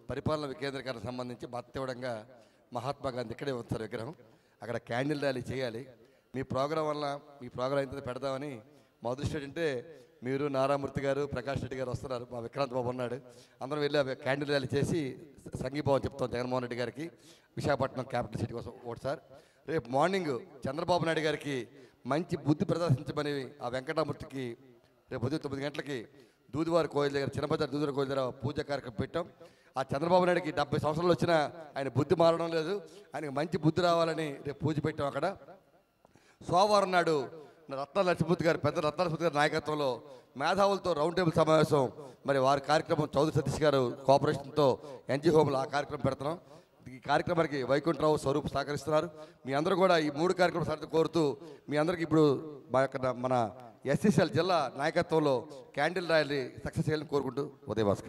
పరిపాలన వికేంద్రీకరణ సంబంధించి మద్దతు ఇవ్వడంగా మహాత్మా గాంధీ ఇక్కడే ఉంచారు విగ్రహం అక్కడ క్యాండిల్ ర్యాలీ చేయాలి మీ ప్రోగ్రాం వల్ల మీ ప్రోగ్రాం ఇంత పెడదామని మా అదృష్టం ఏంటంటే మీరు నారామూర్తి గారు ప్రకాష్ రెడ్డి గారు వస్తున్నారు మా విక్రాంత్ బాబు ఉన్నాడు అందరం వెళ్ళి ఆ క్యాండిల్ ర్యాలీ చేసి సంఘీభావం చెప్తాం జగన్మోహన్ రెడ్డి గారికి విశాఖపట్నం క్యాపిటల్ సిటీ కోసం ఒకటి సార్ రేపు మార్నింగ్ చంద్రబాబు నాయుడు గారికి మంచి బుద్ధి ప్రదర్శించమని ఆ వెంకటమూర్తికి రేపు ఉదయం తొమ్మిది గంటలకి దూదివారి కోయిల దగ్గర చిన్నబజార్ దూదివారి కోయిల దగ్గర పూజ కార్యక్రమం పెట్టాం ఆ చంద్రబాబు నాయుడుకి డెబ్బై సంవత్సరాలు వచ్చినా ఆయన బుద్ధి మారడం లేదు ఆయనకి మంచి బుద్ధి రావాలని రేపు పూజ పెట్టాం అక్కడ సోమవారం నాడు రత్న నరసింహూర్తి గారు పెద్ద రత్న నరసింహూర్తి గారి నాయకత్వంలో మేధావులతో రౌండ్ టేబుల్ సమావేశం మరి వారి కార్యక్రమం చౌదరి సతీష్ గారు కోఆపరేషన్తో ఎన్జీ హోమ్లో ఆ కార్యక్రమం పెడుతున్నాం ఈ కార్యక్రమానికి వైకుంఠరావు స్వరూప్ సహకరిస్తున్నారు మీ అందరూ కూడా ఈ మూడు కార్యక్రమం సార్ కోరుతూ మీ అందరికి ఇప్పుడు మా యొక్క మన ఎస్సీసీఎల్ జిల్లా నాయకత్వంలో క్యాండిల్ ర్యాలీ సక్సెస్ చేయాలని కోరుకుంటూ ఉదయభాస్కర్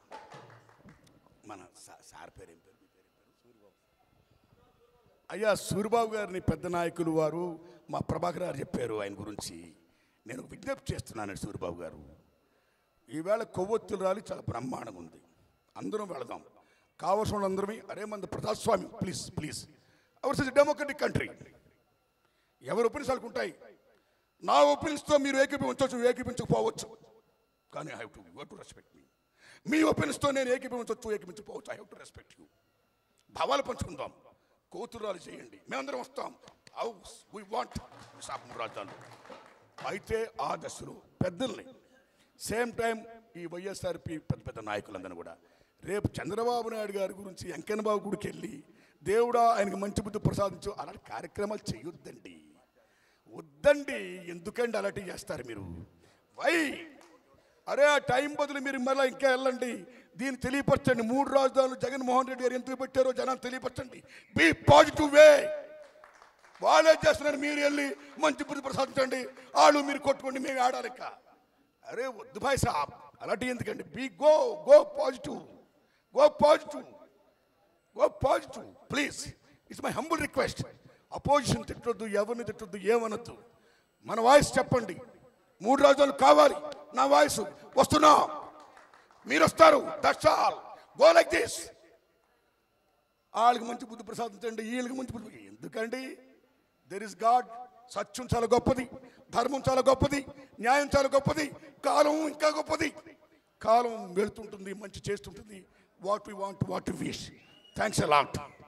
మన సా- సార్ పేరు ఏం పేరు మీ పేరు ఏం పేరు? అయ్యా సూరిబాబు గారిని పెద్ద నాయకులు వారు మా ప్రభాకర్ గారు చెప్పారు ఆయన గురించి నేను విజ్ఞప్తి చేస్తున్నాను సూరిబాబు గారు ఈవేళ కొవ్వొత్తులు రాలి చాలా బ్రహ్మాండంగా ఉంది అందరం వెళదాం కావలసిన వాళ్ళందరమే అరే మంది ప్రజాస్వామ్యం please please ours is democratic country ఎవరి ఒపీనియన్స్ వాళ్ళకు ఉంటాయి నా ఒపీనియన్స్తో మీరు ఏకీభవించవచ్చు ఏకీపించకపోవచ్చు కానీ I have to you to respect మీ మీ ఒపీనియన్స్తో నేను ఏకీభవించవచ్చు ఏకీపించకపోవచ్చు I have to respect you భావాలు పంచుకుందాం కోతురాలు చేయండి మేమందరం వస్తాం హౌస్ వీ వాంట్ విశాఖం రాజధాని అయితే ఆ దశలో పెద్దల్ని సేమ్ టైం ఈ వైఎస్ఆర్పి పెద్ద పెద్ద నాయకులందరూ కూడా రేపు చంద్రబాబు నాయుడు గారి గురించి వెంకన్న బాబు గుడికి వెళ్ళి దేవుడా ఆయనకు మంచి బుద్ధి ప్రసాదించు అలాంటి కార్యక్రమాలు చేయొద్దండి వద్దండి ఎందుకండి అలాంటివి చేస్తారు మీరు వై అరే ఆ టైం బదులు మీరు మళ్ళీ ఇంకా వెళ్ళండి దీన్ని తెలియపరచండి మూడు రాజధానులు జగన్మోహన్ రెడ్డి గారు ఎందుకు పెట్టారో జనాలు తెలియపరచండి బీ పాజిటివ్ వే వాళ్ళే చేస్తున్నారు మీరు వెళ్ళి మంచి బుద్ధి ప్రసాదించండి వాళ్ళు మీరు కొట్టుకోండి మేము ఆడాలి ఇంకా అరే వద్దు భాయ్ సాబ్ అలాంటి ఎందుకండి be go go positive go positive go positive please it's my humble request opposition తిట్టొద్దు ఎవరిని తిట్టొద్దు ఏమనొద్దు మన వాయిస్ చెప్పండి మూడు రోజులు కావాలి నా వాయిస్ వస్తున్నా మీరు వస్తారు that's all go like this వాళ్ళకి మంచి బుద్ధి ప్రసాదించండి వీళ్ళకి మంచి బుద్ధి ఎందుకండి దెర్ ఇస్ గాడ్ సత్యం చాలా గొప్పది ధర్మం చాలా గొప్పది న్యాయం చాలా గొప్పది కాలం ఇంకా గొప్పది కాలం వెళ్తుంటుంది మంచి చేస్తుంటుంది what we want what we wish thanks allot